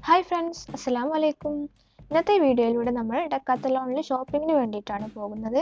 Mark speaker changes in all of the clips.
Speaker 1: hi friends അസ്സലാമു അലൈക്കും ഇന്നത്തെ വീഡിയോയിലൂടെ നമ്മൾ ഡക്കാത്തലോണിൽ ഷോപ്പിങ്ങിന് വേണ്ടിയിട്ടാണ് പോകുന്നത്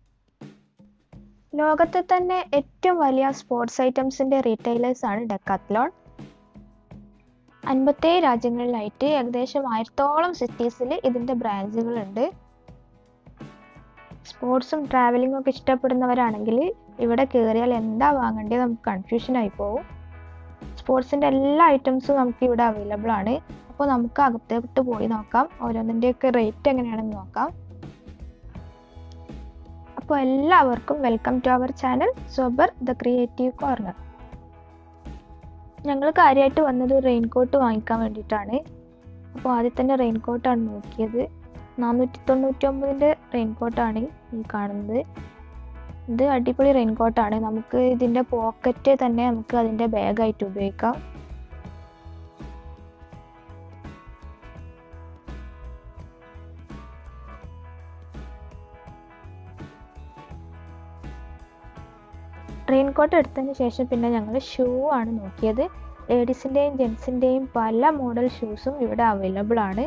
Speaker 1: ലോകത്തെ തന്നെ ഏറ്റവും വലിയ സ്പോർട്സ് ഐറ്റംസിൻ്റെ റീറ്റെയിലേഴ്സ് ആണ് ഡക്കാത്തലോൺ അൻപത്തേഴ് രാജ്യങ്ങളിലായിട്ട് ഏകദേശം ആയിരത്തോളം സിറ്റീസിൽ ഇതിൻ്റെ ബ്രാഞ്ചുകളുണ്ട് സ്പോർട്സും ട്രാവലിംഗും ഒക്കെ ഇഷ്ടപ്പെടുന്നവരാണെങ്കിൽ ഇവിടെ കയറിയാൽ എന്താ വാങ്ങേണ്ടത് നമുക്ക് കൺഫ്യൂഷൻ ആയി പോകും സ്പോർട്സിൻ്റെ എല്ലാ ഐറ്റംസും നമുക്ക് ഇവിടെ അവൈലബിൾ ആണ് അപ്പോൾ നമുക്ക് അകത്തോട്ട് പോയി നോക്കാം ഓരോന്നിൻ്റെയൊക്കെ റേറ്റ് എങ്ങനെയാണെന്ന് നോക്കാം അപ്പോൾ എല്ലാവർക്കും welcome to our channel sober the creative corner ഞങ്ങൾ കാര്യമായിട്ട് വന്നത് റെയിൻ കോട്ട് വാങ്ങിക്കാൻ വേണ്ടിയിട്ടാണ് അപ്പോൾ ആദ്യം തന്നെ റെയിൻ കോട്ടാണ് നോക്കിയത് നാനൂറ്റി തൊണ്ണൂറ്റി ഒമ്പതിൻ്റെ റെയിൻ കോട്ടാണ് ഈ കാണുന്നത് ഇത് അടിപൊളി റെയിൻ കോട്ടാണ് നമുക്ക് ഇതിൻ്റെ പോക്കറ്റ് തന്നെ നമുക്ക് അതിൻ്റെ ബാഗായിട്ട് ഉപയോഗിക്കാം റെയിൻ കോട്ട് എടുത്തതിന് ശേഷം പിന്നെ ഞങ്ങൾ ഷൂ ആണ് നോക്കിയത് ലേഡീസിൻ്റെയും ജെൻസിൻ്റെയും പല മോഡൽ ഷൂസും ഇവിടെ അവൈലബിൾ ആണ്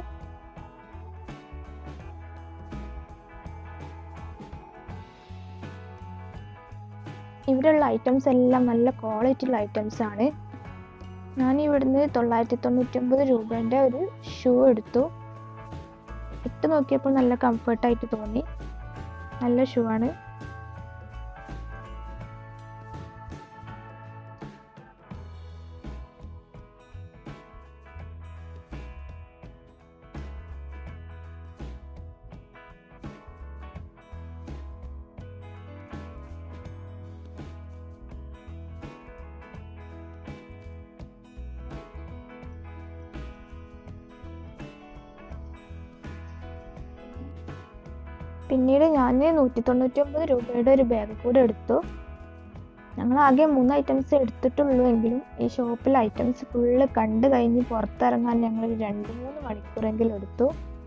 Speaker 1: ഇവിടെയുള്ള ഐറ്റംസ് എല്ലാം നല്ല ക്വാളിറ്റി ഉള്ള ഐറ്റംസ് ആണ് ഞാൻ ഇവിടുന്ന് തൊള്ളായിരത്തി തൊണ്ണൂറ്റി ഒമ്പത് രൂപേൻ്റെ ഒരു ഷൂ എടുത്തു ഇട്ട് നോക്കിയപ്പോൾ നല്ല കംഫർട്ടായിട്ട് തോന്നി നല്ല ഷൂ ആണ് പിന്നീട് ഞാൻ നൂറ്റി തൊണ്ണൂറ്റി ഒമ്പത് രൂപയുടെ ഒരു ബാഗ് കൂടെ എടുത്തു ഞങ്ങൾ ആകെ മൂന്ന് ഐറ്റംസ് എടുത്തിട്ടുള്ളൂ എങ്കിലും ഈ ഷോപ്പിൽ ഐറ്റംസ് ഫുള്ള് കണ്ടു കഴിഞ്ഞ് പുറത്തിറങ്ങാൻ ഞങ്ങൾ രണ്ട് മൂന്ന് മണിക്കൂറെങ്കിലും എടുത്തു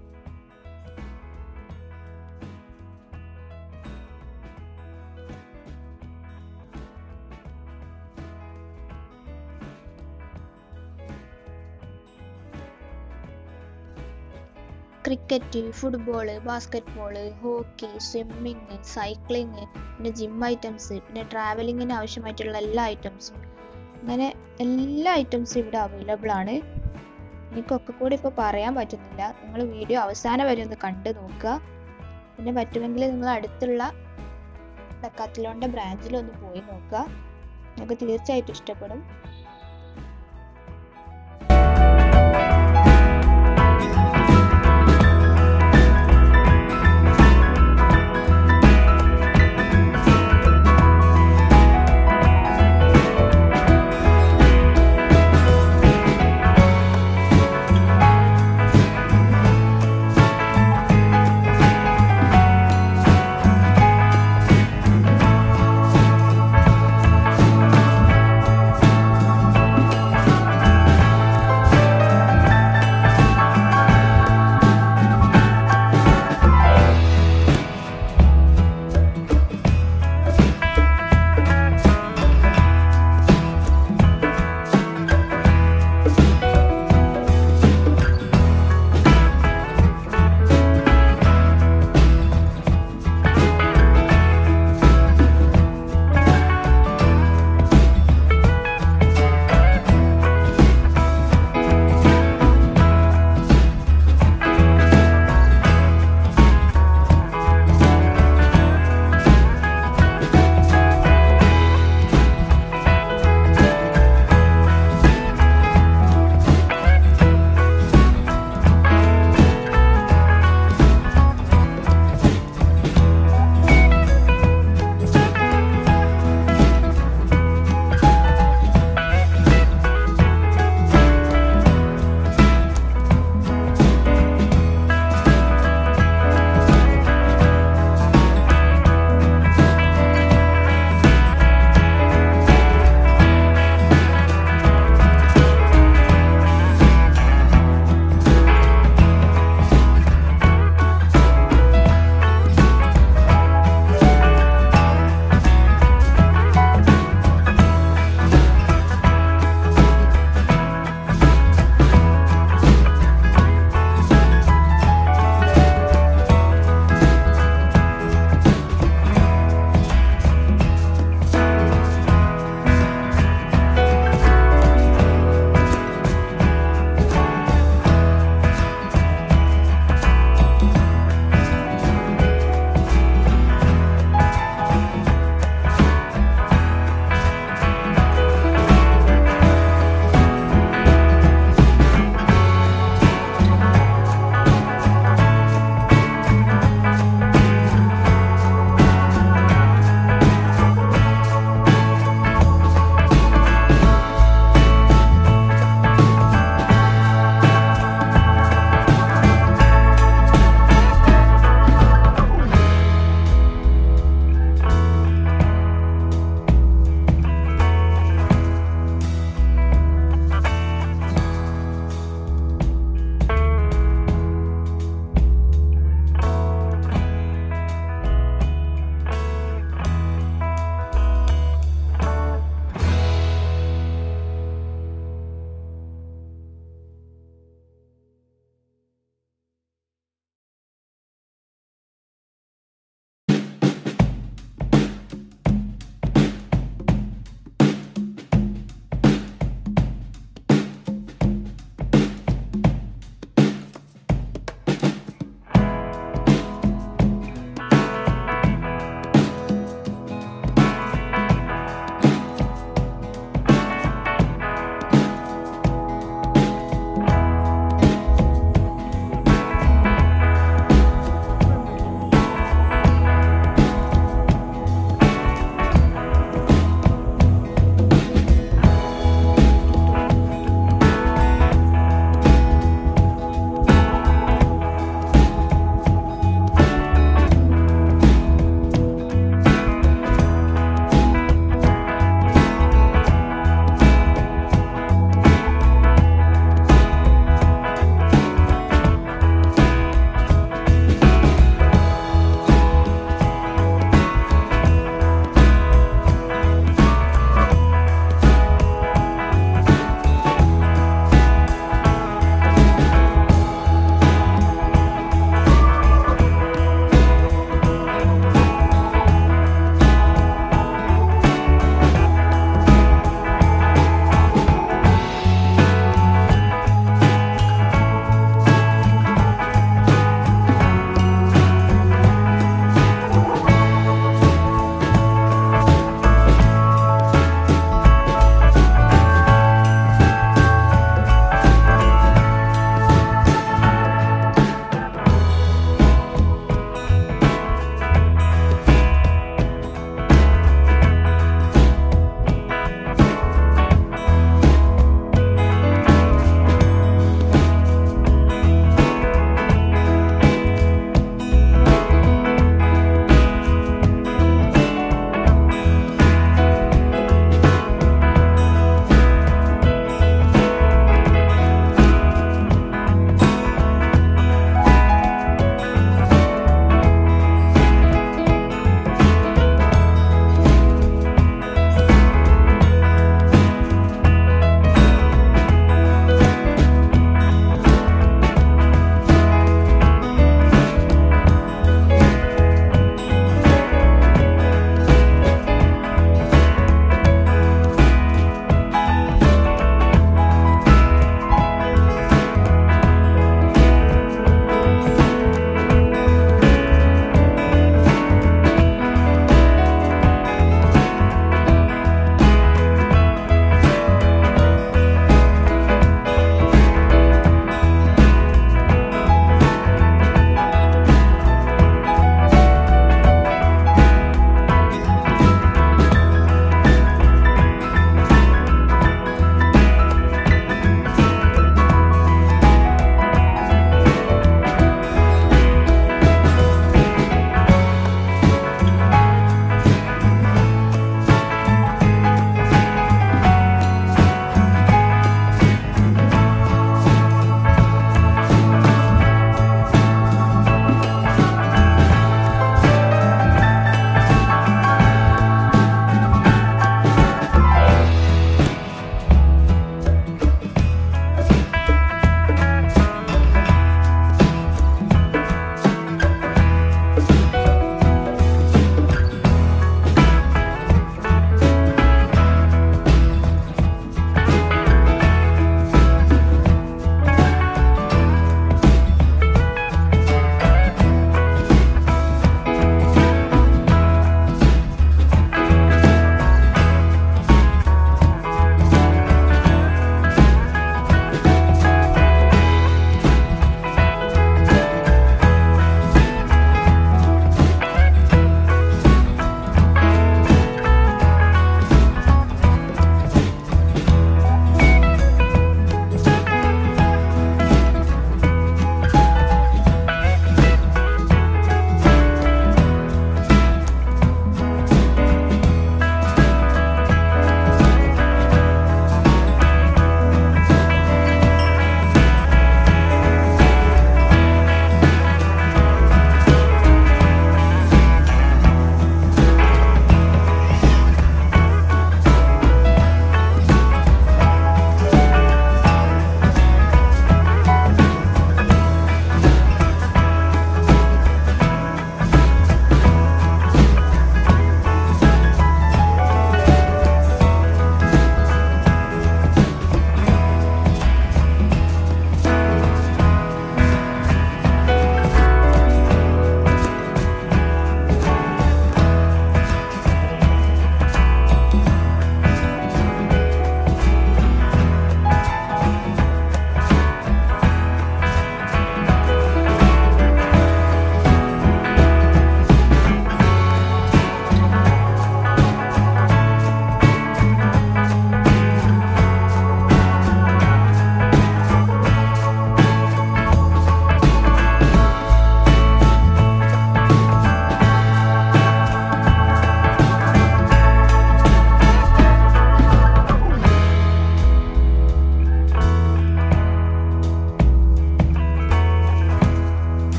Speaker 1: cricket football basket ball hockey swimming cycling പിന്നെ ജിം ഐറ്റംസ് പിന്നെ ട്രാവലിങ്ങിന് ആവശ്യമായിട്ടുള്ള എല്ലാ ഐറ്റംസും അങ്ങനെ എല്ലാ ഐറ്റംസും ഇവിടെ അവൈലബിൾ ആണ് എനിക്കൊക്കെ കൂടി ഇപ്പോൾ പറയാൻ പറ്റുന്നില്ല നിങ്ങൾ വീഡിയോ അവസാനം വരെ ഒന്ന് കണ്ടു നോക്കുക പിന്നെ പറ്റുമെങ്കിൽ നിങ്ങൾ അടുത്തുള്ള ഡക്കാത്തലോണിൻ്റെ ബ്രാഞ്ചിൽ ഒന്ന് പോയി നോക്കുക നിങ്ങൾക്ക് തീർച്ചയായിട്ടും ഇഷ്ടപ്പെടും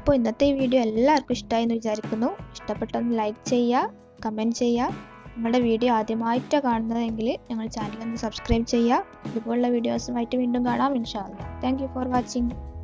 Speaker 1: അപ്പോൾ ഇന്നത്തെ ഈ വീഡിയോ എല്ലാവർക്കും ഇഷ്ടമായി എന്ന് വിചാരിക്കുന്നു ഇഷ്ടപ്പെട്ടൊന്ന് ലൈക്ക് ചെയ്യുക കമൻറ്റ് ചെയ്യുക നിങ്ങളുടെ വീഡിയോ ആദ്യമായിട്ടാണ് കാണുന്നതെങ്കിൽ ഞങ്ങളുടെ ചാനൽ ഒന്ന് സബ്സ്ക്രൈബ് ചെയ്യുക ഇതുപോലുള്ള വീഡിയോസുമായിട്ട് വീണ്ടും കാണാം ഇൻഷാല്ല താങ്ക് യു ഫോർ വാച്ചിങ്